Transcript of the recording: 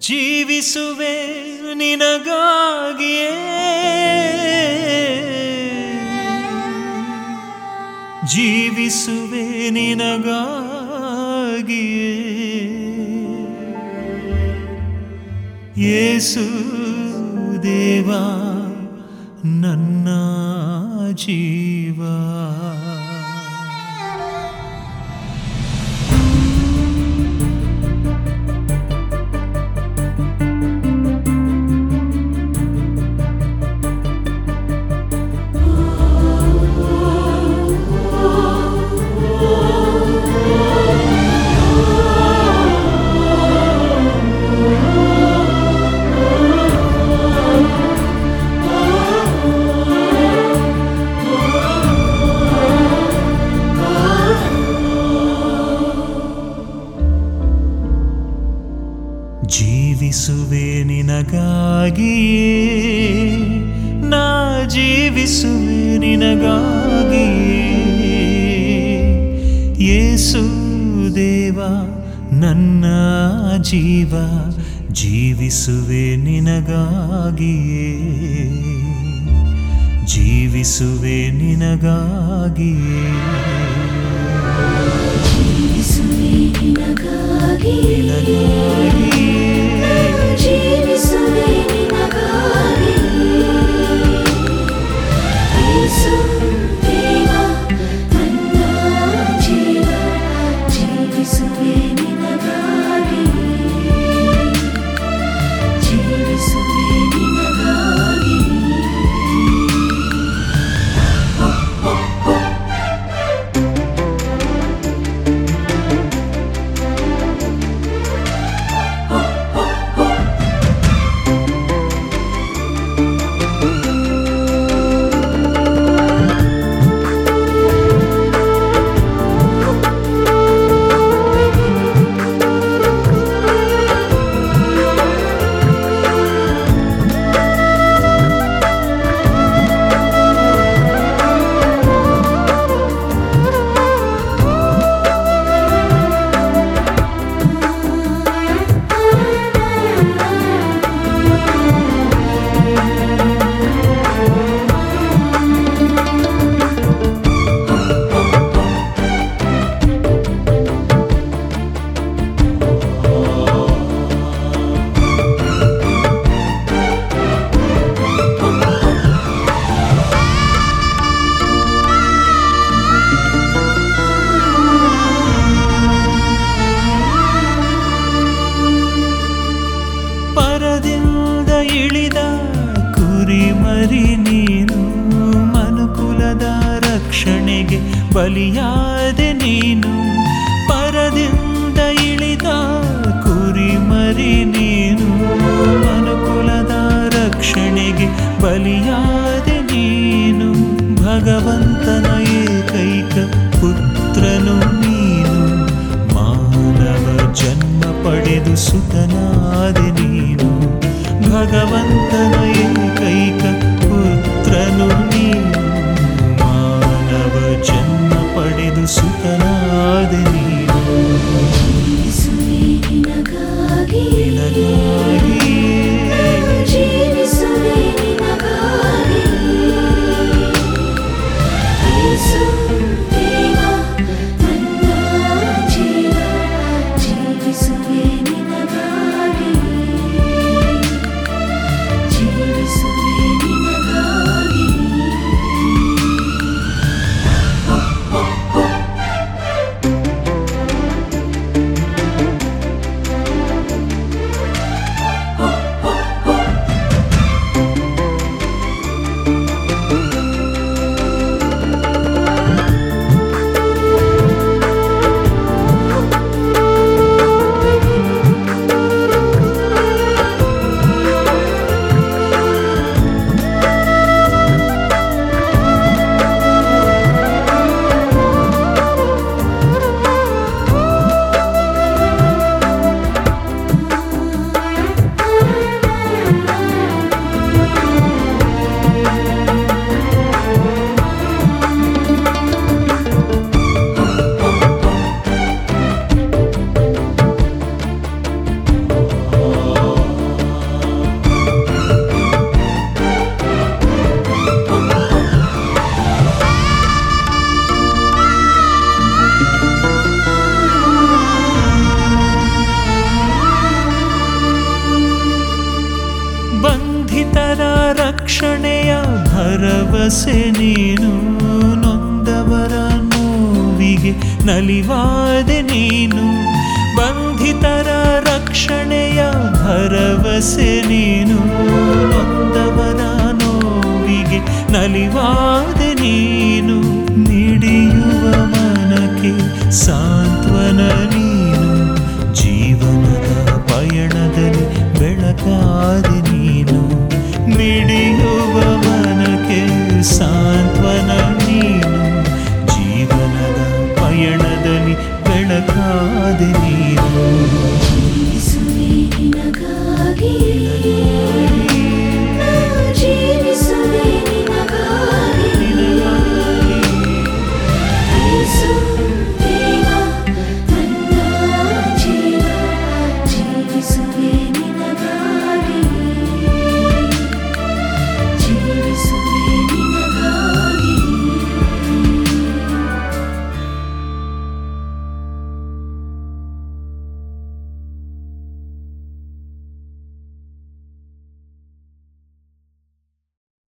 ಜೀವಿಸುವೆ ನಿನಗಾಗಿಯೇ ಜೀವಿಸುವೆ ನಿನಗಾಗಿಯೇ ಯೇಸು ದೇವಾ ನನ್ನ ಜೀವ ಜೀವಿಸುವೆ ನಿನಗಾಗಿಯೇ ನಾ ಜೀವಿಸುವೆ ನಿನಗಾಗಿಯೇ ಯೇಸು ದೇವ ನನ್ನ ಜೀವ ಜೀವಿಸುವೆ ನಿನಗಾಗಿಯೇ ಜೀವಿಸುವೆ ನಿನಗಾಗಿಯೇ ಜೀವಿಸುವೆ ನಿನಗಾಗಿ ನಿನಗಾಗಿಯೇ ಜೀವಿಸುವೆ ನಿನಗಾಗಿ ಯೇಸು ದೇವ ನನ್ನ ಜೀವ ಜೀವಿಸುವೆ ನಿನಗಾಗಿ ಜೀವಿಸುವೆ ನಿನಗಾಗಿ ಪರದಿಂದ ಇಳಿದ ಕುರಿಮರಿ ನೀನು ಮನುಕುಲದ ರಕ್ಷಣೆಗೆ ಬಲಿಯಾದೆ ನೀನು ಪರದಿಂದ ಇಳಿದ ಕುರಿಮರಿ ನೀನು ಮನುಕುಲದ ರಕ್ಷಣೆಗೆ ಬಲಿಯಾದೆ ನೀನು ಭಗವಂತನ ಏಕೈಕ ಪುತ್ರನು ನೀನು ಮಾನವ ಜನ್ಮ ಪಡೆದು ಸುತನಾದೆ ನೀನು ಭಗವಂತನ ಏಕೈಕ ಪುತ್ರನು ನೀನು ಮಾನವ ಜನ್ಮ ಪಡೆದು ಸುತನಾದೆ ನೀನು ಜೀವಿಸುವೆ ನಿನಗಾಗಿ ನಿನಗಾಗಿಯೇ ಜೀವಿಸುವೆ ನಿನಗಾಗಿ ಯೇಸು ದೇವ ನನ್ನ ಜೀವ ಜೀವಿಸುವೆ ನಿನಗಾಗಿ ಜೀವಿಸುವೆ ನಿನಗಾಗಿ ಿ ಭರವಸೆ ನೀನು ನೊಂದವರ ನೋವಿಗೆ ನಲಿವಾದೆ ನೀನು ಬಂಧಿತರ ರಕ್ಷಣೆಯ ಭರವಸೆ ನೀನು ನೊಂದವರ ನೋವಿಗೆ ನಲಿವಾದೆ ನೀನು ಮಿಡಿಯುವ ಮನಕ್ಕೆ ಸಾಂತ್ವನ ನೀನು ಜೀವನದ ಪಯಣದಲ್ಲಿ ಬೆಳಕಾದೆ ನೀನು ಮಿಡಿಯುವ ಮನಕ್ಕೆ ಸಾಂತ್ವನ ನೀನು ಜೀವನದ ಪಯಣದಲ್ಲಿ ಬೆಳಕಾದೆ ನೀನು